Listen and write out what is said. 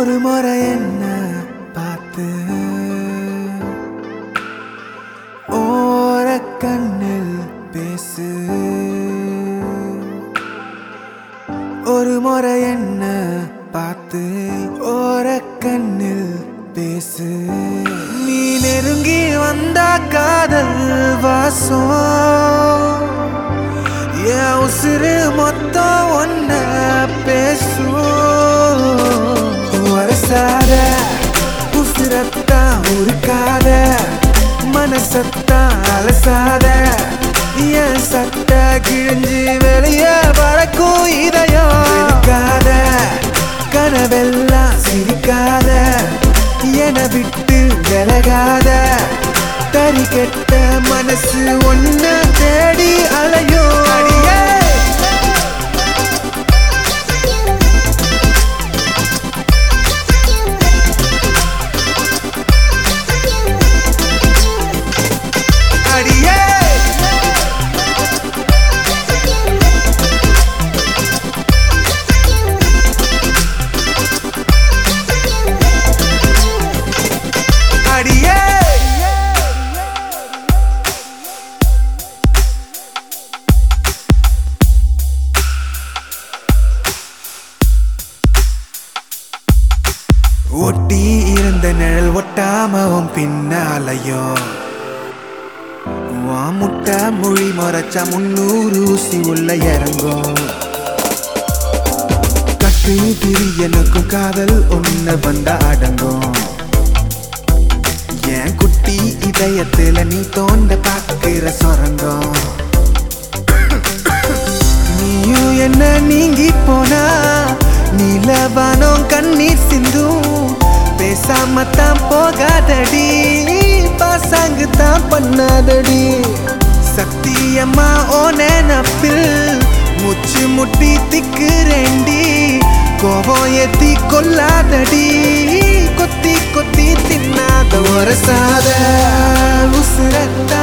ஒரு முறை என்ன பார்த்து ஓர கண்ணில் பேசு ஒரு முறை என்ன பார்த்து ஓர கண்ணில் பேசு நீ நெருங்கி வந்தா காதல் வாசம் என் உசுறு மொத்தம் ஒன்ன பேசும் வரசாத உசுரத்தான் உருக்காத மனசத்தான் அலசாத என் சட்ட கிழிஞ்சு வெளிய பறக்கும் இதயம் இருக்காத கனவெல்லாம் சிரிக்காத என விட்டு விலகாத தறி கெட்ட மனசு ஒன்ன தேடி அலையோ அடியே அடியே அடியே ஒட்டி இருந்த நிழல் ஒட்டாமவும் பின்னாலையும் உன் முட்டை மொழி மறைச்சா முன்னூறு ஊசி உள்ள இறங்கும் கட்டு திரி எனக்கும் காதல் ஒண்ணு வந்தா அடங்கும் என் குட்டி இதயத்துல நீ தோண்ட பாக்குற சொரங்கம் நீயும் என்ன நீங்கி போனா நீலவானம் கண்ணீர் சிந்தும் பேசாம தான் போகாதடி பாசாங்கு தான் பண்ணாதடி சத்தியம்மா ஓ நினப்பில் முச்சு முட்டி திக்குறேண்டி கோபம் ஏத்தி கொல்லாதடி கொத்தி கொத்தி தின்னாத ஒரு சாத உசுரத்தா